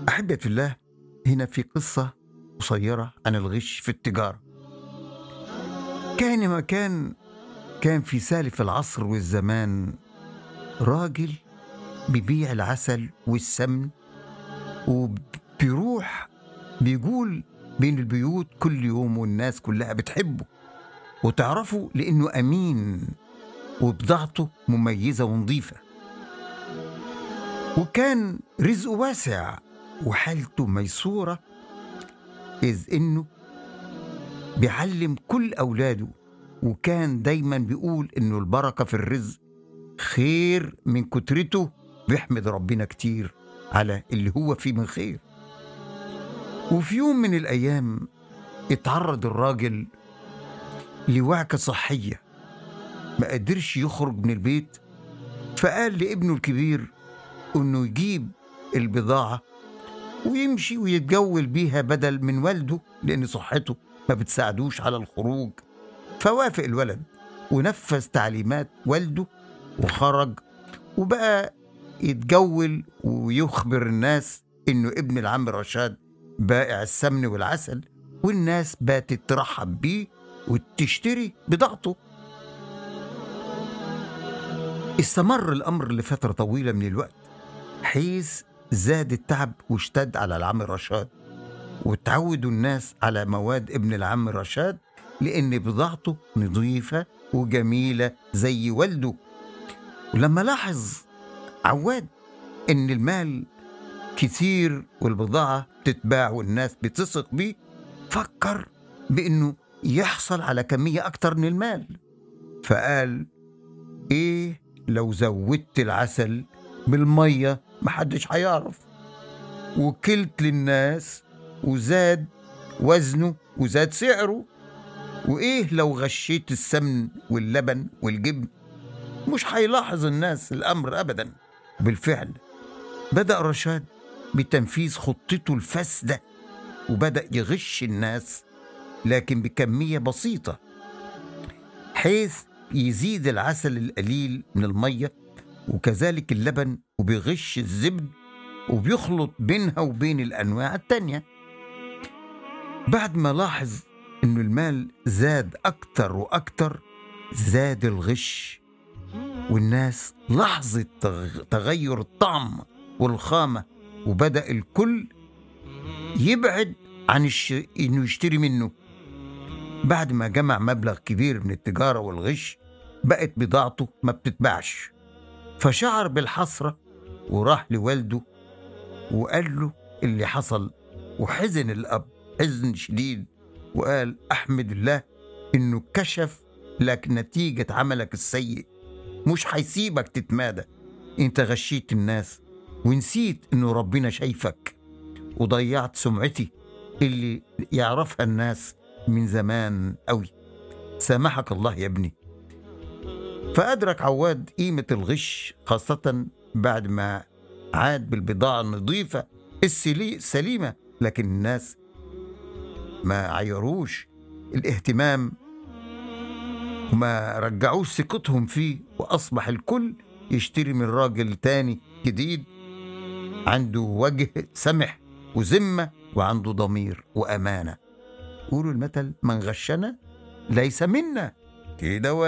أحبة الله هنا في قصة قصيرة عن الغش في التجارة كان مكان كان في سالف العصر والزمان راجل بيبيع العسل والسمن وبيروح بيقول بين البيوت كل يوم والناس كلها بتحبه وتعرفه لأنه أمين وبضاعته مميزة ونظيفة وكان رزقه واسع وحالته ميسورة إذ إنه بيعلم كل أولاده وكان دايما بيقول إنه البركة في الرزق خير من كترته بيحمد ربنا كتير على اللي هو فيه من خير وفي يوم من الأيام اتعرض الراجل لوعكة صحية ما قدرش يخرج من البيت فقال لابنه الكبير انه يجيب البضاعة ويمشي ويتجول بيها بدل من والده لأن صحته ما بتساعدوش على الخروج فوافق الولد ونفذ تعليمات والده وخرج وبقى يتجول ويخبر الناس انه ابن العم رشاد بائع السمن والعسل والناس باتت ترحب بيه وتشتري بضاعته استمر الأمر لفترة طويلة من الوقت حيث زاد التعب واشتد على العم رشاد وتعودوا الناس على مواد ابن العم رشاد لأن بضاعته نظيفة وجميلة زي والده ولما لاحظ عواد إن المال كتير والبضاعة بتتباع والناس بتثق بيه فكر بإنه يحصل على كمية أكتر من المال فقال إيه لو زودت العسل بالمية محدش هيعرف وكلت للناس وزاد وزنه وزاد سعره وإيه لو غشيت السمن واللبن والجبن مش هيلاحظ الناس الأمر أبدا بالفعل بدأ رشاد بتنفيذ خطته الفاسدة وبدأ يغش الناس لكن بكمية بسيطة حيث يزيد العسل القليل من المية وكذلك اللبن وبيغش الزبد وبيخلط بينها وبين الأنواع التانية بعد ما لاحظ إنه المال زاد أكتر وأكتر زاد الغش والناس لاحظت تغ- تغير الطعم والخامة وبدأ الكل يبعد عن الش... إنه يشتري منه بعد ما جمع مبلغ كبير من التجارة والغش بقت بضاعته ما بتتباعش فشعر بالحسرة وراح لوالده وقال له اللي حصل وحزن الأب حزن شديد وقال أحمد الله إنه كشف لك نتيجة عملك السيء مش هيسيبك تتمادى انت غشيت الناس ونسيت انه ربنا شايفك وضيعت سمعتي اللي يعرفها الناس من زمان قوي سامحك الله يا ابني فأدرك عواد قيمة الغش خاصة بعد ما عاد بالبضاعة النظيفة السلي- السليمة لكن الناس ما عيروش الاهتمام وما رجعوش ثقتهم فيه وأصبح الكل يشتري من راجل تاني جديد عنده وجه سمح وذمة وعنده ضمير وأمانة قولوا المثل من غشنا ليس منا كده